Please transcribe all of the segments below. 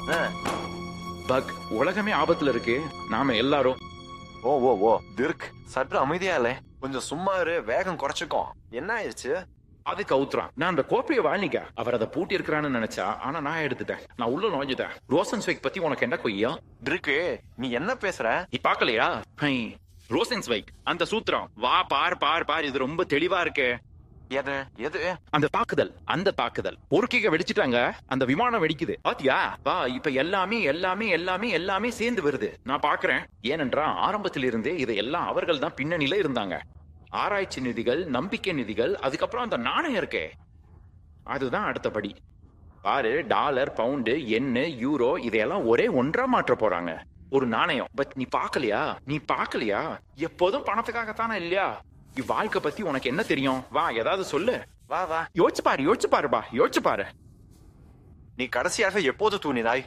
ஆ, buck உலகமே ஆபத்துல இருக்கு நாம எல்லாரும் ஓ ஓ ஓ திர்க் சற்று அமைதியா இல்ல கொஞ்சம் சும்மா இரு வேகம் குறைச்சுக்கோ என்ன ஆயிடுச்சு அது கவுத்துறான் நான் அந்த கோப்பையை வாழ்நிக்க அவர் அதை பூட்டி இருக்கிறான்னு நினைச்சா ஆனா நான் எடுத்துட்டேன் நான் உள்ள நுழைஞ்சுட்டேன் ரோசன் ஸ்வைக் பத்தி உனக்கு என்ன கொய்யா திருக்கு நீ என்ன பேசுற நீ பாக்கலையா ஹை ரோசன் ஸ்வைக் அந்த சூத்திரம் வா பார் பார் பார் இது ரொம்ப தெளிவா இருக்கு எது எது அந்த தாக்குதல் அந்த தாக்குதல் பொறுக்கிக வெடிச்சிட்டாங்க அந்த விமானம் வெடிக்குது பாத்தியா வா இப்ப எல்லாமே எல்லாமே எல்லாமே எல்லாமே சேர்ந்து வருது நான் பாக்குறேன் ஏனென்றா ஆரம்பத்தில் இருந்தே இதையெல்லாம் அவர்கள் தான் பின்னணியில இருந்தாங்க ஆராய்ச்சி நிதிகள் நம்பிக்கை நிதிகள் அதுக்கப்புறம் அந்த நாணயம் இருக்கே அதுதான் அடுத்தபடி பாரு டாலர் பவுண்டு எண்ணு யூரோ இதையெல்லாம் ஒரே ஒன்றா மாற்ற போறாங்க ஒரு நாணயம் பட் நீ பாக்கலையா நீ பாக்கலையா எப்போதும் பணத்துக்காகத்தானே இல்லையா இவ்வாழ்க்கை பத்தி உனக்கு என்ன தெரியும் வா ஏதாவது சொல்லு வா வா யோசிச்சு பாரு யோசிச்சு பாருப்பா யோசிச்சு பாரு நீ கடைசியாக எப்போது தூணினாய்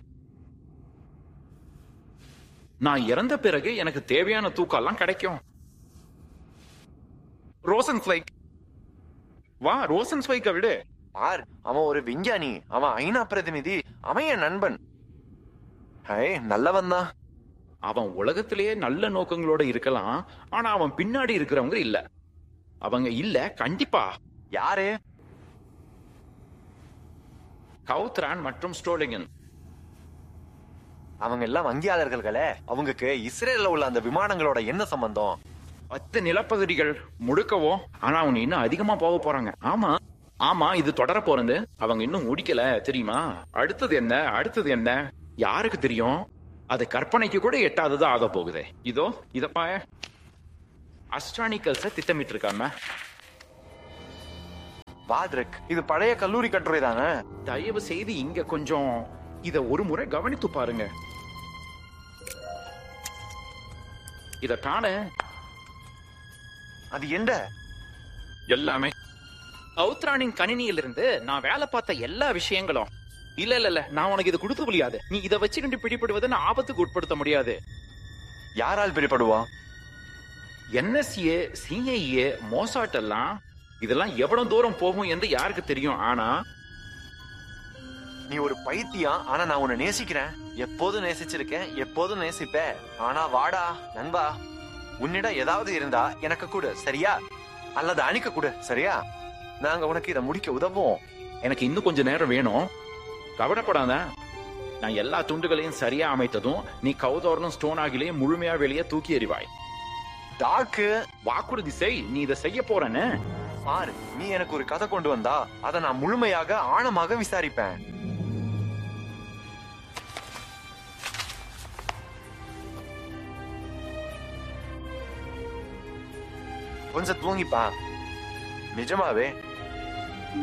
நான் இறந்த பிறகு எனக்கு தேவையான தூக்கம் எல்லாம் கிடைக்கும் ரோசன் ஸ்வைக் வா ரோசன் ஸ்வைக்க விடு பார் அவன் ஒரு விஞ்ஞானி அவன் ஐநா பிரதிநிதி அவன் என் நண்பன் ஹை நல்லவன் தான் அவன் உலகத்திலேயே நல்ல நோக்கங்களோட இருக்கலாம் ஆனா அவன் பின்னாடி இருக்கிறவங்க இல்ல அவங்க இல்ல கண்டிப்பா யாரு கவுத்ரான் மற்றும் ஸ்டோலிங்கன் அவங்க எல்லாம் வங்கியாளர்களே அவங்களுக்கு இஸ்ரேல்ல உள்ள அந்த விமானங்களோட என்ன சம்பந்தம் பத்து நிலப்பகுதிகள் முழுக்கவோ ஆனா அவங்க இன்னும் அதிகமா போக போறாங்க ஆமா ஆமா இது தொடர போறது அவங்க இன்னும் முடிக்கல தெரியுமா அடுத்தது என்ன அடுத்தது என்ன யாருக்கு தெரியும் அது கற்பனைக்கு கூட எட்டாதது ஆக போகுது இதோ இதப்பா அஸ்ட்ரானிக்கல்ஸ திட்டமிட்டு இருக்காம வாத்ரக் இது பழைய கல்லூரி கட்டுரை தானே தயவு செய்து இங்க கொஞ்சம் இத ஒரு முறை கவனித்து பாருங்க இத காண அது என்ன எல்லாமே அவுத்ரானின் கணினியிலிருந்து நான் வேலை பார்த்த எல்லா விஷயங்களும் இல்ல இல்ல இல்ல நான் உனக்கு இது கொடுக்க முடியாது நீ இதை வச்சுக்கிட்டு பிடிபடுவதை நான் ஆபத்துக்கு உட்படுத்த முடியாது யாரால் பிடிபடுவா என்எஸ்ஏ சிஐஏ மோசாட் எல்லாம் இதெல்லாம் எவ்வளவு தூரம் போகும் என்று யாருக்கு தெரியும் ஆனா நீ ஒரு பைத்தியம் ஆனா நான் உன்னை நேசிக்கிறேன் எப்போதும் நேசிச்சிருக்கேன் எப்போதும் நேசிப்பேன் ஆனா வாடா நண்பா உன்னிடம் ஏதாவது இருந்தா எனக்கு கொடு சரியா அல்லது அணிக்க கொடு சரியா நாங்க உனக்கு இதை முடிக்க உதவுவோம் எனக்கு இன்னும் கொஞ்ச நேரம் வேணும் கவலைப்படாத நான் எல்லா துண்டுகளையும் சரியா அமைத்ததும் நீ கௌதோரனும் ஸ்டோன் ஆகிலேயே முழுமையா வெளியே தூக்கி எறிவாய் டாக்கு வாக்குறுதி செய் நீ இதை செய்ய போறேன்னு பாரு நீ எனக்கு ஒரு கதை கொண்டு வந்தா அதை நான் முழுமையாக ஆழமாக விசாரிப்பேன் கொஞ்சம் தூங்கிப்பா நிஜமாவே